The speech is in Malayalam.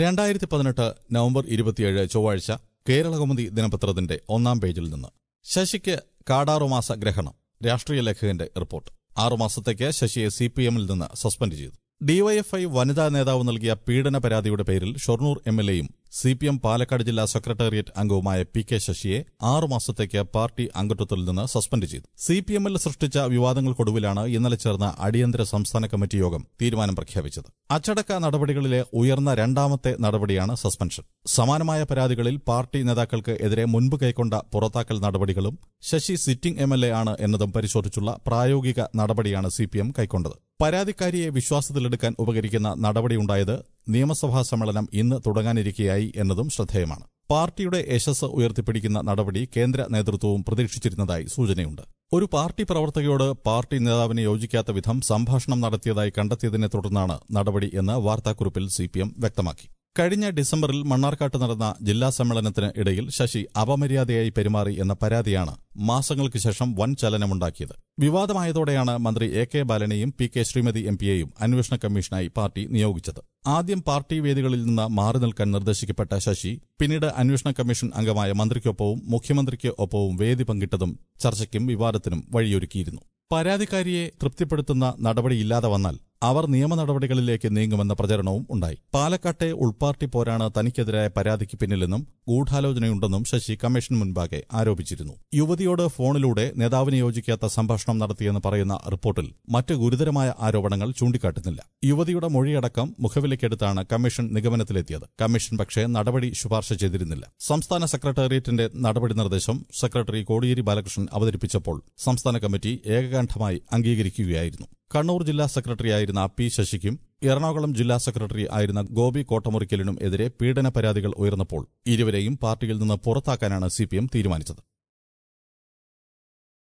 രണ്ടായിരത്തി പതിനെട്ട് നവംബർ ഇരുപത്തിയേഴ് ചൊവ്വാഴ്ച കേരളകൗമുദി ദിനപത്രത്തിന്റെ ഒന്നാം പേജിൽ നിന്ന് ശശിക്ക് കാടാറുമാസ ഗ്രഹണം രാഷ്ട്രീയ ലേഖകന്റെ റിപ്പോർട്ട് ആറുമാസത്തേക്ക് ശശിയെ സി പി എമ്മിൽ നിന്ന് സസ്പെൻഡ് ചെയ്തു ഡിവൈഎഫ്ഐ വനിതാ നേതാവ് നൽകിയ പീഡന പരാതിയുടെ പേരിൽ ഷൊർണൂർ എം എൽ എയും സി പി എം പാലക്കാട് ജില്ലാ സെക്രട്ടേറിയറ്റ് അംഗവുമായ പി കെ ശശിയെ ആറുമാസത്തേക്ക് പാർട്ടി അംഗത്വത്തിൽ നിന്ന് സസ്പെൻഡ് ചെയ്തു സി പി എമ്മിൽ സൃഷ്ടിച്ച വിവാദങ്ങൾക്കൊടുവിലാണ് ഇന്നലെ ചേർന്ന അടിയന്തര സംസ്ഥാന കമ്മിറ്റി യോഗം തീരുമാനം പ്രഖ്യാപിച്ചത് അച്ചടക്ക നടപടികളിലെ ഉയർന്ന രണ്ടാമത്തെ നടപടിയാണ് സസ്പെൻഷൻ സമാനമായ പരാതികളിൽ പാർട്ടി നേതാക്കൾക്ക് എതിരെ മുൻപ് കൈക്കൊണ്ട പുറത്താക്കൽ നടപടികളും Sasi sitting M L A ആണ് എന്നതും പരിശോധിച്ചുള്ള പ്രായോഗിക നടപടിയാണ് സി പി എം കൈക്കൊണ്ടത് പരാതിക്കാരിയെ വിശ്വാസത്തിലെടുക്കാൻ ഉപകരിക്കുന്ന നടപടിയുണ്ടായത് നിയമസഭാ സമ്മേളനം ഇന്ന് തുടങ്ങാനിരിക്കെയായി എന്നതും ശ്രദ്ധേയമാണ് പാർട്ടിയുടെ യശസ് ഉയർത്തിപ്പിടിക്കുന്ന നടപടി കേന്ദ്ര നേതൃത്വവും പ്രതീക്ഷിച്ചിരുന്നതായി സൂചനയുണ്ട് ഒരു പാർട്ടി പ്രവർത്തകയോട് പാർട്ടി നേതാവിനെ യോജിക്കാത്ത വിധം സംഭാഷണം നടത്തിയതായി കണ്ടെത്തിയതിനെ തുടർന്നാണ് നടപടി എന്ന് വാർത്താക്കുറിപ്പിൽ സിപിഎം വ്യക്തമാക്കി കഴിഞ്ഞ ഡിസംബറിൽ മണ്ണാർക്കാട്ട് നടന്ന ജില്ലാ സമ്മേളനത്തിന് ഇടയിൽ ശശി അപമര്യാദയായി പെരുമാറി എന്ന പരാതിയാണ് മാസങ്ങൾക്ക് ശേഷം വൻ ചലനമുണ്ടാക്കിയത് വിവാദമായതോടെയാണ് മന്ത്രി എ കെ ബാലനെയും പി കെ ശ്രീമതി എം പിയെയും അന്വേഷണ കമ്മീഷനായി പാർട്ടി നിയോഗിച്ചത് ആദ്യം പാർട്ടി വേദികളിൽ നിന്ന് മാറി നിൽക്കാൻ നിർദ്ദേശിക്കപ്പെട്ട ശശി പിന്നീട് അന്വേഷണ കമ്മീഷൻ അംഗമായ മന്ത്രിക്കൊപ്പവും മുഖ്യമന്ത്രിക്ക് ഒപ്പവും വേദി പങ്കിട്ടതും ചർച്ചയ്ക്കും വിവാദത്തിനും വഴിയൊരുക്കിയിരുന്നു പരാതിക്കാരിയെ തൃപ്തിപ്പെടുത്തുന്ന നടപടിയില്ലാതെ വന്നാൽ അവർ നിയമ നടപടികളിലേക്ക് നീങ്ങുമെന്ന പ്രചരണവും ഉണ്ടായി പാലക്കാട്ടെ ഉൾപാർട്ടി പോരാണ് തനിക്കെതിരായ പരാതിക്ക് പിന്നിലെന്നും ഗൂഢാലോചനയുണ്ടെന്നും ശശി കമ്മീഷൻ മുൻപാകെ ആരോപിച്ചിരുന്നു യുവതിയോട് ഫോണിലൂടെ നേതാവിനെ യോജിക്കാത്ത സംഭാഷണം നടത്തിയെന്ന് പറയുന്ന റിപ്പോർട്ടിൽ മറ്റ് ഗുരുതരമായ ആരോപണങ്ങൾ ചൂണ്ടിക്കാട്ടുന്നില്ല യുവതിയുടെ മൊഴിയടക്കം മുഖവിലക്കെടുത്താണ് കമ്മീഷൻ നിഗമനത്തിലെത്തിയത് കമ്മീഷൻ പക്ഷേ നടപടി ശുപാർശ ചെയ്തിരുന്നില്ല സംസ്ഥാന സെക്രട്ടേറിയറ്റിന്റെ നടപടി നിർദ്ദേശം സെക്രട്ടറി കോടിയേരി ബാലകൃഷ്ണൻ അവതരിപ്പിച്ചപ്പോൾ സംസ്ഥാന കമ്മിറ്റി ഏകകണ്ഠമായി അംഗീകരിക്കുകയായിരുന്നു കണ്ണൂർ ജില്ലാ സെക്രട്ടറിയായിരുന്ന പി ശശിക്കും എറണാകുളം ജില്ലാ സെക്രട്ടറി ആയിരുന്ന ഗോപി കോട്ടമുറിക്കലിനും എതിരെ പീഡന പരാതികൾ ഉയർന്നപ്പോൾ ഇരുവരെയും പാർട്ടിയിൽ നിന്ന് പുറത്താക്കാനാണ് സിപിഎം തീരുമാനിച്ചത്